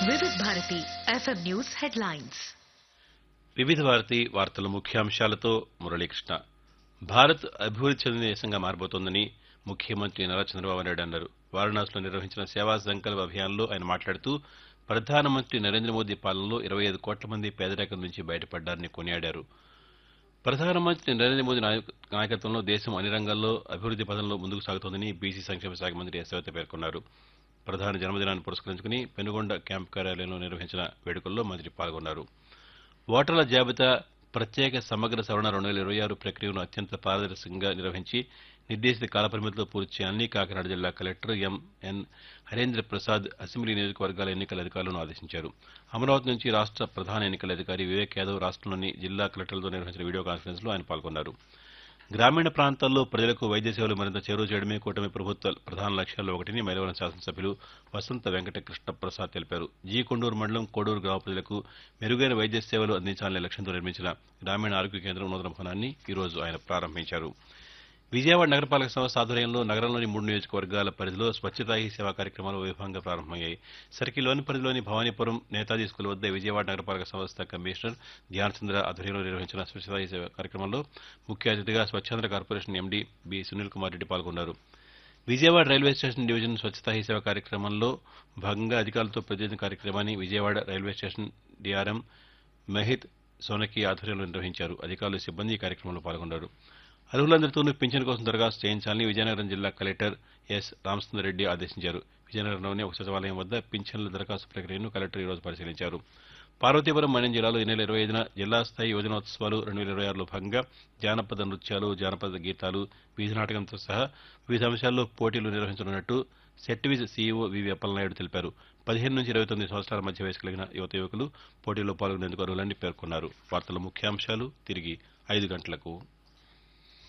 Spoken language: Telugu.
వివిధ భారతి ఎఫ్ఎం న్యూస్ హెడ్లైన్స్ వివిధ భారతి వార్తల ముఖ్యాంశాలతో మురళీకృష్ణ భారత్ అభివృద్ధి చెందిన దేశంగా మారబోతోందని ముఖ్యమంత్రి నారా చంద్రబాబు నాయుడు అన్నారు వారణాసిలో నిర్వహించిన సేవా సంకల్ప అభియాన్లో ఆయన మాట్లాడుతూ ప్రధానమంత్రి నరేంద్ర మోదీ పాలనలో ఇరవై ఐదు కోట్ల మంది పేదరికం నుంచి బయటపడ్డారని కొనియాడారు ప్రధానమంత్రి నరేంద్ర మోదీ నాయక- నాయకత్వంలో దేశం అన్ని రంగాల్లో అభివృద్ధి పథంలో ముందుకు సాగుతోందని బీసీ సంక్షేమ శాఖ మంత్రి యశోత పేర్కొన్నారు ప్రధాని జన్మదినాన్ని పురస్కరించుకుని పెనుగొండ క్యాంపు కార్యాలయంలో నిర్వహించిన వేడుకల్లో మంత్రి పాల్గొన్నారు ఓటర్ల జాబితా ప్రత్యేక సమగ్ర సవరణ రెండు వేల ఇరవై ఆరు ప్రక్రియను అత్యంత పారదర్శకంగా నిర్వహించి నిర్దేశిత కాలపరిమితిలో పూర్తి చేయాలని కాకినాడ జిల్లా collector M N Harendra Prasad assembly నియోజకవర్గాల ఎన్నికల అధికారులను ఆదేశించారు అమరావతి నుంచి రాష్ట్ర ప్రధాన ఎన్నికల అధికారి వివేక్ యాదవ్ రాష్ట్రంలోని జిల్లా కలెక్టర్లతో నిర్వహించిన వీడియో కాన్ఫరెన్స్లో ఆయన పాల్గొన్నారు గ్రామీణ ప్రాంతాల్లో ప్రజలకు వైద్య సేవలు మరింత చేరువ చేయడమే కూటమి ప్రభుత్వ ప్రధాన లక్ష్యాల్లో ఒకటిని మైలవరం శాసనసభ్యులు వసంత వెంకట కృష్ణ ప్రసాద్ తెలిపారు జీ కొండూరు మండలం కోడూరు గ్రామ ప్రజలకు మెరుగైన వైద్య సేవలు అందించాలనే లక్ష్యంతో నిర్మించిన గ్రామీణ ఆరోగ్య కేంద్రం నూతన భవనాన్ని ఈ రోజు ఆయన ప్రారంభించారు విజయవాడ నగరపాలక సంస్థ ఆధ్వర్యంలో నగరంలోని మూడు నియోజకవర్గాల పరిధిలో స్వచ్ఛతా హీ సేవా కార్యక్రమాలు వైభవంగా ప్రారంభమయ్యాయి సర్కిల్లోని పరిధిలోని భవానీపురం నేతాజీ స్కూల్ వద్ద విజయవాడ నగరపాలక సంస్థ కమిషనర్ ధ్యాన్ చంద్ర ఆధ్వర్యంలో నిర్వహించిన స్వచ్ఛతా హీ సేవ కార్యక్రమంలో ముఖ్య అతిథిగా Swachhandhra corporation MD B Sunil Kumar Reddy పాల్గొన్నారు Vijayawada railway station division Swachhata Hi Seva కార్యక్రమంలో భాగంగా అధికారులతో ప్రతినిధి కార్యక్రమాన్ని Vijayawada railway station DRM Mahith Sonaki ఆధ్వర్యంలో నిర్వహించారు అధికారులు సిబ్బంది ఈ కార్యక్రమంలో పాల్గొన్నారు అర్హులందరితోనూ పింఛన్ కోసం దరఖాస్తు చేయించాలని విజయనగరం జిల్లా కలెక్టర్ ఎస్ రామచంద్రరెడ్డి ఆదేశించారు విజయనగరంలోని ఒక సచివాలయం వద్ద పింఛన్ల దరఖాస్తు ప్రక్రియను కలెక్టర్ ఈరోజు పరిశీలించారు పార్వతీపురం మన్యం జిల్లాలో ఈ నెల ఇరవై ఐదున జిల్లా స్థాయి యువజనోత్సవాలు రెండు వేల ఇరవై ఆరులో భాగంగా జానపద నృత్యాలు జానపద గీతాలు వీధి నాటకంతో సహా వివిధ అంశాల్లో పోటీలు నిర్వహించనున్నట్టు సెట్విజ్ సీఈఓ వివి అప్పలనాయుడు తెలిపారు పదిహేను నుంచి ఇరవై తొమ్మిది సంవత్సరాల మధ్య వయసు కలిగిన యువత యువకులు పోటీల్లో పాల్గొనేందుకు అర్హులని పేర్కొన్నారు వార్తల ముఖ్యాంశాలు తిరిగి ఐదు గంటలకు